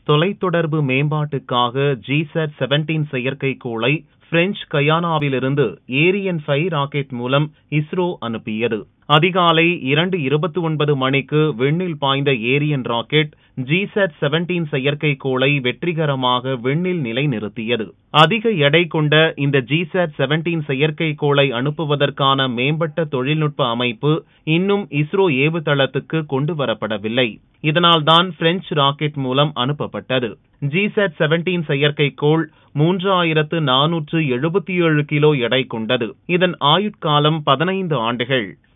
தொலைத்தொடர்பு மேம்பாட்டுக்காக GSAT seventeen செயற்கைக்கோளை பிரெஞ்சு கயானாவிலிருந்து ஏரியன் ஃபைவ் ராக்கெட் மூலம் இஸ்ரோ அனுப்பியது அதிகாலை இரண்டு இருபத்தி ஒன்பது மணிக்கு விண்ணில் பாய்ந்த ஏரியன் ராக்கெட் ஜிசாட் செவன்டீன் செயற்கைக்கோளை வெற்றிகரமாக விண்ணில் நிலைநிறுத்தியது அதிக எடை கொண்ட இந்த ஜிசாட் செவன்டீன் செயற்கைக்கோளை அனுப்புவதற்கான மேம்பட்ட தொழில்நுட்ப அமைப்பு இன்னும் இஸ்ரோ ஏவுதளத்துக்கு கொண்டு வரப்படவில்லை இதனால்தான் பிரெஞ்சு ராக்கெட் மூலம் அனுப்பப்பட்டது ஜிசாட் செவன்டீன் செயற்கைக்கோள் மூன்றாயிரத்து நானூற்று எழுபத்தி ஏழு கிலோ எடை கொண்டது இதன் ஆயுட்காலம் பதினைந்து ஆண்டுகள்